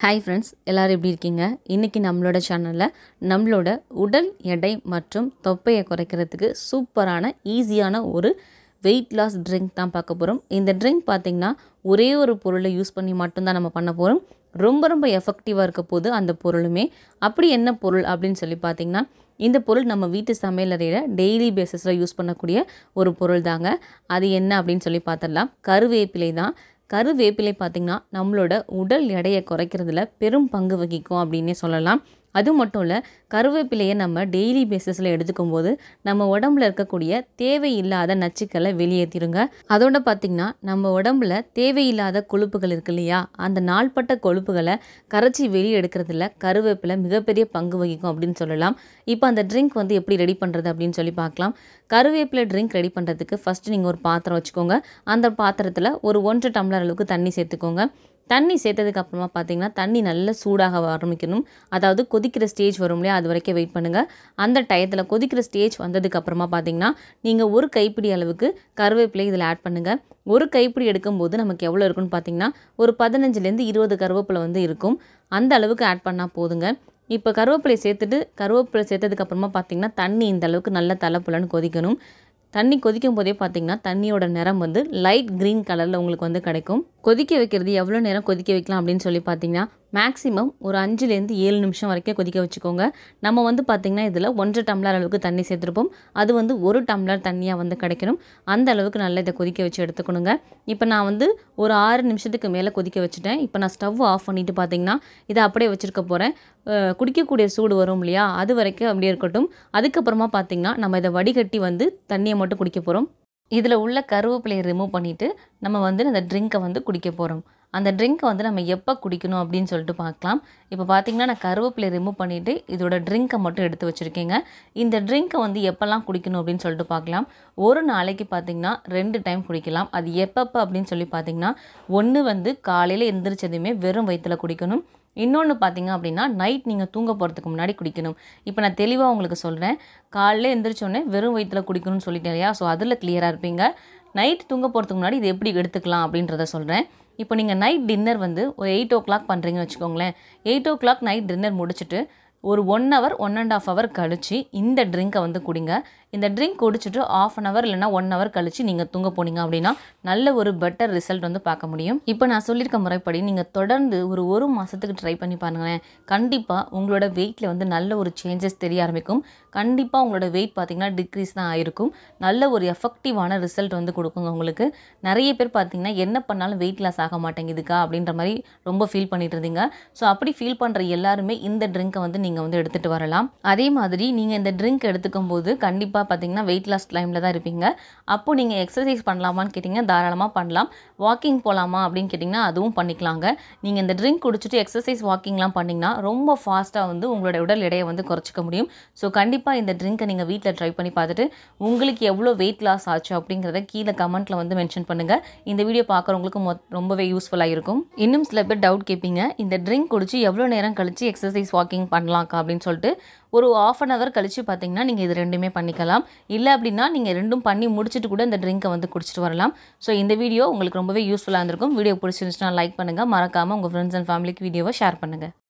hi friends எல்லோரும் எப்படி இருக்கீங்க இன்றைக்கி நம்மளோட சேனலில் நம்மளோட உடல் எடை மற்றும் தொப்பையை குறைக்கிறதுக்கு சூப்பரான ஈஸியான ஒரு வெயிட் லாஸ் ட்ரிங்க் தான் பார்க்க போகிறோம் இந்த ட்ரிங்க் பார்த்திங்கன்னா ஒரே ஒரு பொருளை யூஸ் பண்ணி மட்டும்தான் நம்ம பண்ண போகிறோம் ரொம்ப ரொம்ப எஃபெக்டிவாக இருக்க போது அந்த பொருளுமே அப்படி என்ன பொருள் அப்படின்னு சொல்லி பார்த்திங்கன்னா இந்த பொருள் நம்ம வீட்டு சமையலறையில் டெய்லி பேசிஸில் யூஸ் பண்ணக்கூடிய ஒரு பொருள் தாங்க அது என்ன அப்படின்னு சொல்லி பார்த்துடலாம் கருவேப்பிலை தான் கருவேப்பிலை பார்த்திங்கன்னா நம்மளோட உடல் எடையை குறைக்கிறதுல பெரும் பங்கு வகிக்கும் அப்படின்னே சொல்லலாம் அது மட்டும் இல்லை கருவேப்பிலையை நம்ம டெய்லி பேசிஸில் எடுத்துக்கும் போது நம்ம உடம்புல இருக்கக்கூடிய தேவையில்லாத நச்சுக்களை வெளியேற்றிருங்க அதோட பார்த்திங்கன்னா நம்ம உடம்புல தேவையில்லாத கொழுப்புகள் இருக்கு இல்லையா அந்த நாள்பட்ட கொழுப்புகளை கரைச்சி வெளியே எடுக்கிறதுல கருவேப்பிலை மிகப்பெரிய பங்கு வகிக்கும் அப்படின்னு சொல்லலாம் இப்போ அந்த ட்ரிங்க் வந்து எப்படி ரெடி பண்ணுறது அப்படின்னு சொல்லி பார்க்கலாம் கருவேப்பிலை ட்ரிங்க் ரெடி பண்ணுறதுக்கு ஃபஸ்ட்டு நீங்கள் ஒரு பாத்திரம் வச்சுக்கோங்க அந்த பாத்திரத்தில் ஒரு ஒன்றரை டம்ளர் அளவுக்கு தண்ணி சேர்த்துக்கோங்க தண்ணி சேர்த்ததுக்கு அப்புறமா பார்த்தீங்கன்னா தண்ணி நல்லா சூடாக ஆரம்பிக்கணும் அதாவது கொதிக்கிற ஸ்டேஜ் வரும் இல்லையா அது வரைக்கும் வெயிட் பண்ணுங்கள் அந்த டயத்தில் கொதிக்கிற ஸ்டேஜ் வந்ததுக்கு அப்புறமா பார்த்தீங்கன்னா நீங்கள் ஒரு கைப்பிடி அளவுக்கு கருவேப்பிலை இதில் ஆட் பண்ணுங்கள் ஒரு கைப்பிடி எடுக்கும்போது நமக்கு எவ்வளோ இருக்குன்னு பார்த்தீங்கன்னா ஒரு பதினஞ்சுலேருந்து இருபது கருவேப்பிலை வந்து இருக்கும் அந்த அளவுக்கு ஆட் பண்ணால் போதுங்க இப்போ கருவேப்பிலை சேர்த்துட்டு கருவேப்பிலை சேர்த்ததுக்கு அப்புறமா பார்த்தீங்கன்னா தண்ணி இந்த அளவுக்கு நல்லா தலைப்புலன்னு கொதிக்கணும் தண்ணி கொதிக்கும் போதே பார்த்தீங்கன்னா தண்ணியோட நிறம் வந்து லைட் க்ரீன் கலரில் உங்களுக்கு வந்து கிடைக்கும் கொதிக்க வைக்கிறது எவ்வளோ நேரம் கொதிக்க வைக்கலாம் அப்படின்னு சொல்லி பார்த்தீங்கன்னா மேக்ஸிமம் ஒரு அஞ்சுலேருந்து ஏழு நிமிஷம் வரைக்கும் கொதிக்க வச்சுக்கோங்க நம்ம வந்து பார்த்திங்கன்னா இதில் ஒன்றரை டம்ளர் அளவுக்கு தண்ணி சேர்த்துருப்போம் அது வந்து ஒரு டம்ளர் தண்ணியாக வந்து கிடைக்கணும் அந்த அளவுக்கு நல்லா இதை கொதிக்க வச்சு எடுத்துக்கணுங்க இப்போ நான் வந்து ஒரு ஆறு நிமிஷத்துக்கு மேலே கொதிக்க வச்சுட்டேன் இப்போ நான் ஸ்டவ் ஆஃப் பண்ணிவிட்டு பார்த்திங்கன்னா இதை அப்படியே வச்சுருக்க போகிறேன் குடிக்கக்கூடிய சூடு வரும் இல்லையா அது வரைக்கும் அப்படியே இருக்கட்டும் அதுக்கப்புறமா பார்த்திங்கன்னா நம்ம இதை வடிகட்டி வந்து தண்ணியை மட்டும் குடிக்க போகிறோம் இதில் உள்ள கருவேப்பிலையை ரிமூவ் பண்ணிவிட்டு நம்ம வந்து அந்த ட்ரிங்க்கை வந்து குடிக்க போகிறோம் அந்த ட்ரிங்க்கை வந்து நம்ம எப்போ குடிக்கணும் அப்படின்னு சொல்லிட்டு பார்க்கலாம் இப்போ பார்த்திங்கன்னா நான் கருவேப்பிலை ரிமூவ் பண்ணிவிட்டு இதோட ட்ரிங்க்கை மட்டும் எடுத்து வச்சுருக்கேங்க இந்த ட்ரிங்க்கை வந்து எப்போல்லாம் குடிக்கணும் அப்படின்னு சொல்லிட்டு பார்க்கலாம் ஒரு நாளைக்கு பார்த்திங்கன்னா ரெண்டு டைம் குடிக்கலாம் அது எப்பப்போ அப்படின்னு சொல்லி பார்த்திங்கன்னா ஒன்று வந்து காலையில் எந்திரிச்சதுமே வெறும் வயிற்றில் குடிக்கணும் இன்னொன்று பார்த்தீங்க அப்படின்னா நைட் நீங்கள் தூங்க போகிறதுக்கு முன்னாடி குடிக்கணும் இப்போ நான் தெளிவாக உங்களுக்கு சொல்கிறேன் காலையில் எந்திரிச்சோடனே வெறும் வயிற்றில் குடிக்கணும்னு சொல்லிட்டேன் இல்லையா ஸோ அதில் கிளியராக இருப்பீங்க நைட் தூங்க போகிறதுக்கு முன்னாடி இது எப்படி எடுத்துக்கலாம் அப்படின்றத சொல்கிறேன் இப்போ நீங்கள் நைட் டின்னர் வந்து ஒரு எயிட் ஓ கிளாக் பண்ணுறீங்கன்னு வச்சுக்கோங்களேன் eight o'clock night dinner முடிச்சுட்டு ஒரு one hour one and half hour கழித்து இந்த ட்ரிங்க்கை வந்து குடிங்க இந்த ட்ரிங்க் குடிச்சிட்டு ஆஃப் அன் ஹவர் இல்லைனா ஒன் ஹவர் கழித்து நீங்கள் தூங்க போனீங்க அப்படின்னா நல்ல ஒரு பெட்டர் ரிசல்ட் வந்து பார்க்க முடியும் இப்போ நான் சொல்லியிருக்க முறைப்படி நீங்கள் தொடர்ந்து ஒரு ஒரு மாதத்துக்கு ட்ரை பண்ணி பாருங்களேன் கண்டிப்பாக உங்களோட வெயிட்டில் வந்து நல்ல ஒரு சேஞ்சஸ் தெரிய ஆரம்பிக்கும் கண்டிப்பாக உங்களோட வெயிட் பார்த்திங்கன்னா டிக்ரீஸ் தான் ஆயிருக்கும் நல்ல ஒரு எஃபெக்டிவான ரிசல்ட் வந்து கொடுக்குங்க உங்களுக்கு நிறைய பேர் பார்த்திங்கன்னா என்ன பண்ணாலும் வெயிட் லாஸ் ஆக மாட்டேங்குதுக்கா அப்படின்ற மாதிரி ரொம்ப ஃபீல் பண்ணிட்டு இருந்தீங்க ஸோ அப்படி ஃபீல் பண்ணுற எல்லாருமே இந்த ட்ரிங்க்கை வந்து நீங்கள் வந்து எடுத்துகிட்டு வரலாம் அதே மாதிரி நீங்கள் இந்த ட்ரிங்க் எடுத்துக்கும் போது கண்டிப்பாக பார்த்தீங்கன்னா வெயிட் லாஸ் டைமில் தான் இருப்பீங்க அப்போது நீங்கள் எக்ஸசைஸ் பண்ணலாமான்னு கேட்டிங்கன்னா தாராளமாக பண்ணலாம் வாக்கிங் போகலாமா அப்படின்னு கேட்டிங்கன்னா அதுவும் பண்ணிக்கலாங்க நீங்கள் இந்த ட்ரிங்க் குடிச்சிட்டு எக்ஸசைஸ் வாக்கிங்லாம் பண்ணிங்கன்னா ரொம்ப ஃபாஸ்ட்டாக வந்து உங்களோட உடல் எடையை வந்து குறைச்சிக்க முடியும் ஸோ கண்டிப்பாக இந்த ட்ரிங்க்கை நீங்கள் வீட்டில் ட்ரை பண்ணி பார்த்துட்டு உங்களுக்கு எவ்வளோ வெயிட் லாஸ் ஆச்சு அப்படிங்கிறத கீழே கமெண்ட்டில் வந்து மென்ஷன் பண்ணுங்கள் இந்த வீடியோ பார்க்குறவங்களுக்கு மொ ரொம்பவே யூஸ்ஃபுல்லாக இருக்கும் இன்னும் சில பேர் டவுட் கேட்பீங்க இந்த ட்ரிங்க் குடிச்சு எவ்வளோ நேரம் கழித்து எக்ஸசைஸ் வாக்கிங் பண்ணலாம்க்கா அப்படின்னு சொல்லிட்டு ஒரு ஆஃப் அன் ஹவர் கழித்து பார்த்தீங்கன்னா நீங்கள் இது ரெண்டுமே பண்ணிக்கலாம் இல்லை அப்படின்னா நீங்கள் ரெண்டும் பண்ணி முடிச்சுட்டு கூட இந்த ட்ரிங்க்கை வந்து குடிச்சிட்டு வரலாம் ஸோ இந்த வீடியோ உங்களுக்கு ரொம்பவே யூஸ்ஃபுல்லாக இருந்திருக்கும் வீடியோ பிடிச்சிருந்துச்சுன்னா லைக் பண்ணுங்கள் மறக்காமல் உங்கள் ஃப்ரெண்ட்ஸ் அண்ட் ஃபேமிலிக்கு வீடியோவை ஷேர் பண்ணுங்கள்